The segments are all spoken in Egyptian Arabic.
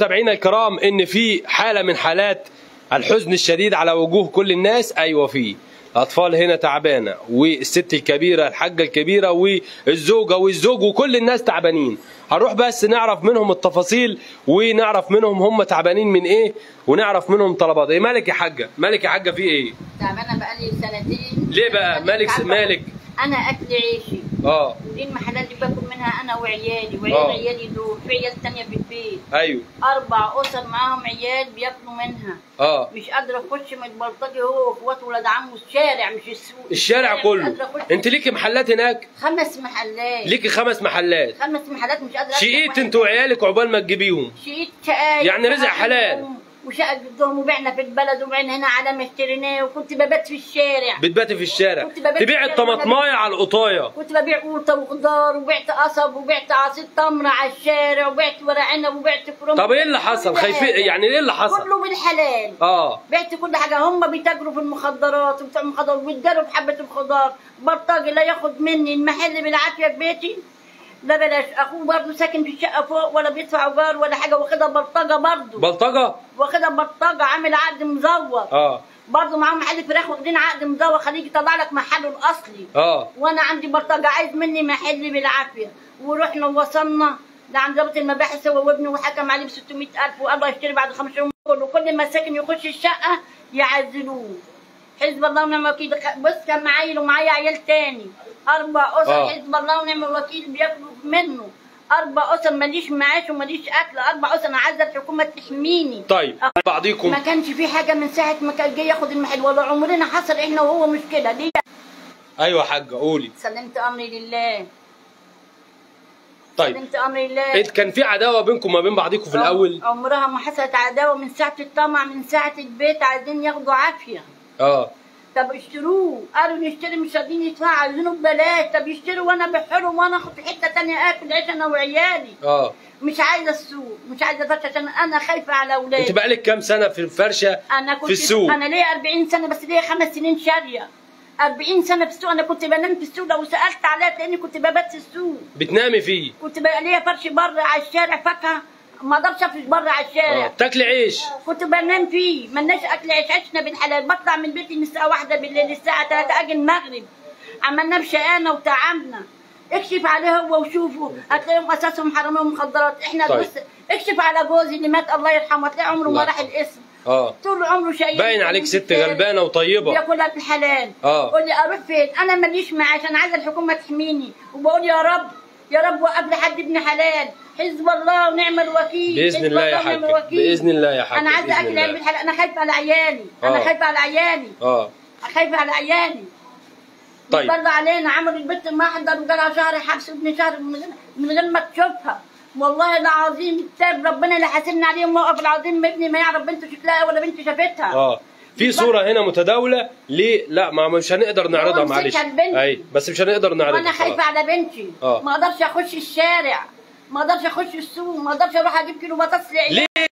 متابعينا الكرام ان في حاله من حالات الحزن الشديد على وجوه كل الناس ايوه في الاطفال هنا تعبانه والست الكبيره الحاجه الكبيره والزوجه والزوج وكل الناس تعبانين هنروح بس نعرف منهم التفاصيل ونعرف منهم هم تعبانين من ايه ونعرف منهم طلبات ايه مالك يا حاجه مالك يا حاجه في ايه تعبانه بقالي سنتين ليه بقى مالك عارفة. مالك انا اكل عيشي اه دي المحلات اللي باكل منها انا وعيالي وعيال آه. عيالي دول في عيال تانية في البيت ايوه اربع اسر معاهم عيال بياكلوا منها اه مش قادره اخش من البلطجي هو واخواته ولاد عمه الشارع مش السوق الشارع مش كله قادرة أخش. انت ليكي محلات هناك خمس محلات ليكي خمس محلات خمس محلات مش قادره شقيت أفتح انت واحد. وعيالك عقبال ما تجيبيهم شقيت شقايق يعني رزق حلال. وشقة جدهم وبعنا في البلد وبعنا هنا على ما اشتريناه وكنت ببات في الشارع بتباتي في الشارع كنت ببات تبيع في الشارع. الطماطمايه على القطايه كنت ببيع قوطة وخضار وبعت قصب وبعت عصير تمر على الشارع وبعت ورق عنب وبعت كرنب طب ايه اللي حصل كل خايفين حاجة. يعني ايه اللي حصل كله بالحلال اه بعت كل حاجة هم بيتاجروا في المخدرات وبتوع المخدرات وبيتجروا في حبة الخضار بلطجي لا ياخد مني المحل بالعافية في بيتي لا بلاش اخوه برضه ساكن في الشقة فوق ولا بيدفع ايجار ولا حاجة واخدها بلطجة برضه بلطجه واخدها بلطجة عامل عقد مزور اه برضه معاهم محل فراخ واخدين عقد مزور خليك يطلع لك محله الاصلي اه وانا عندي بلطجه عايز مني محل بالعافيه ورحنا ووصلنا لعند ضابط المباحث هو وابنه وحكم عليه ب 600000 وقال له هيشتري بعد خمس شهور وكل ما ساكن يخش الشقه يعزلوه حزب الله ونعم الوكيل بص كان معايا ومعايا عيال تاني اربع اسر آه. حزب الله ونعم الوكيل بياكلوا منه اربع اسر ماليش معاش وماليش اكل اربع اسر انا عايزه الحكومه تحميني طيب بعضيكم ما كانش في حاجه من ساعه ما كان جاي ياخد المحل ولا عمرنا حصل احنا وهو مشكله ليه ايوه يا حاجه قولي سلمت امري لله طيب سلمت امري لله إيه كان في عداوه بينكم ما بين بعضيكم في الاول عمرها ما حصلت عداوه من ساعه الطمع من ساعه البيت عايزين ياخدوا عافيه اه طب اشتروه قالوا نشتري مش راضيين يدفعوا عايزينه ببلاش طب يشتروا وانا بحرم وانا اخد في حته تانية اكل عيش انا وعيالي اه مش عايزه السوق مش عايزه فرشه عشان انا خايفه على انت اولادي بقالك كام سنه في الفرشه انا كنت في السوق انا ليا 40 سنه بس ليا خمس سنين شاريه 40 سنه في السوق انا كنت بنام في السوق لو سالت عليها لاني كنت ببات في السوق بتنامي فيه كنت بقى ليا فرش بره على الشارع فاكهه ما اقدرش افرش بره على اه الشارع بتاكلي عيش كنت بنام فيه ملناش اكل عيش عشنا بالحلال بطلع من بيتي من الساعه واحدة بالليل الساعه 3 اجي المغرب عملنا بشقانا وتعبنا اكشف عليه هو وشوفه هتلاقيهم اساسهم حراميه مخدرات احنا طيب. بص اكشف على جوزي اللي مات الله يرحمه هتلاقي عمره الله ما راح يرحمه. الاسم اه طول عمره شقيان باين عليك ست غلبانه وطيبه بياكلها بالحلال آه. قول لي اروح فين انا ماليش معاش انا عايزه الحكومه تحميني وبقول يا رب يا رب وقف لي حد ابن حلال حزب الله ونعم الوكيل باذن حزب الله يا ونعم حاج الوكيل. باذن الله يا حاج انا عايزه بإذن اكل الله. عيال بالحلال انا خايفه على عيالي انا آه. خايفه على عيالي اه خايفه على عيالي طيب. برضه علينا عملوا البنت المحضر وجالها شهر حبس ابن شهر من غير من غير ما تشوفها والله العظيم التاب ربنا اللي حاسبنا عليهم موقف العظيم ابني ما يعرف بنته شكلها ولا بنته شافتها اه في صوره هنا متداوله ليه لا ما مش هنقدر نعرضها هو مسكها معلش البنت. اي بس مش هنقدر نعرضها وانا خايفه خلاص. على بنتي آه. ما اقدرش اخش الشارع ما اقدرش اخش السوق ما اقدرش اروح اجيب كيلو بطاطس لعيالي ليه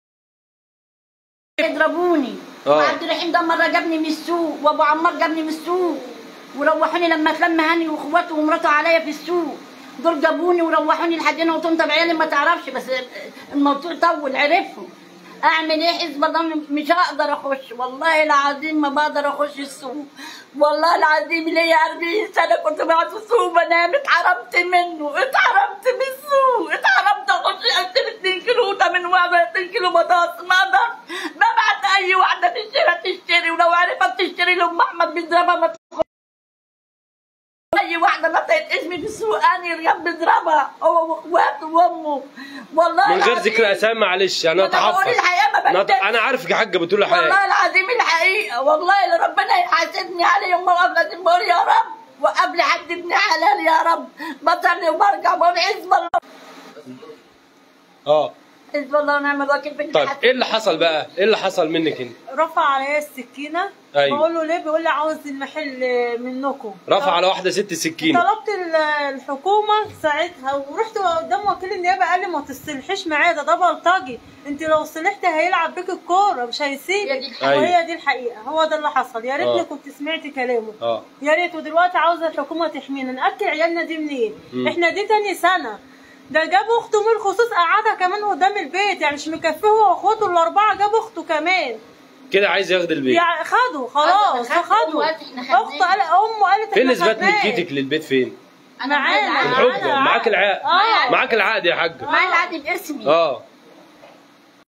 يضربوني آه. وعبد الرحيم ده مره جابني من السوق وابو عمار جابني من السوق وروحوني لما اتلم هاني واخواته ومراته عليا في السوق دول جابوني وروحوني لحد هنا وقلت لهم طب عيالي ما تعرفش بس الموضوع طول عرفهم اعمل ايه حزب الله مش هقدر اخش والله العظيم ما بقدر اخش السوق والله العظيم ليا 40 سنه كنت بقعد في السوق بنام اتحرمت منه اتحرمت من السوق اتحرمت اخش اشتري 2 كيلو ده من واحد 2 كيلو بطاطس ما اقدرش ببعت اي واحده تشتري تشتري ولو عرفت تشتري لام احمد بيضربها ما تدخل. اي واحده نطقت اسمي في السوق اني رياض بيضربها هو واخواته وامه والله من غير العظيم. ذكر اسامي معلش انا أنا بقول اتحفظ الحقيقة ما أنا أت- بكدبش. انا عارفك يا حاجه بتقول الحقيقه والله العظيم الحقيقة والله اللي ربنا يحاسبني عليه يوم ما وقف لازم بقول يا رب وقبل حد ابن حلال يا رب بصلي وبرجع بقول حزب الله اه حزب الله ونعم الوكيل في طيب ايه اللي حصل بقى ايه اللي حصل منك انت رفع عليا السكينه أيوة. بقول له ليه بيقول لي عاوز المحل منكم رفع على واحده ست سكينه طلبت ال- الحكومه ساعتها ورحت قدام وكيل النيابه قال لي ما تصلحيش معايا ده ده بلطجي انت لو صلحتي هيلعب بيك الكوره مش هي دي هيسيبك الحقيقة. أيوة. وهي دي الحقيقه هو ده اللي حصل يا ريتني آه. كنت سمعت كلامه اه يا ريت ودلوقتي عاوزه الحكومه تحمينا ناكل عيالنا دي منين مم. احنا دي تاني سنه ده جاب اخته من الخصوص قعدها كمان قدام البيت يعني مش مكفيه هو واخواته الاربعه جاب اخته كمان كده عايز ياخد البيت يعني خدوا خلاص أنا خدت خدوا أمه قالت إحنا خدناه. اخته قال امه قالت فين إحنا اثبات خدناه. ملكيتك للبيت فين معانا الحجه معاك العقد آه. معاك العقد يا حاج معايا العقد باسمي اه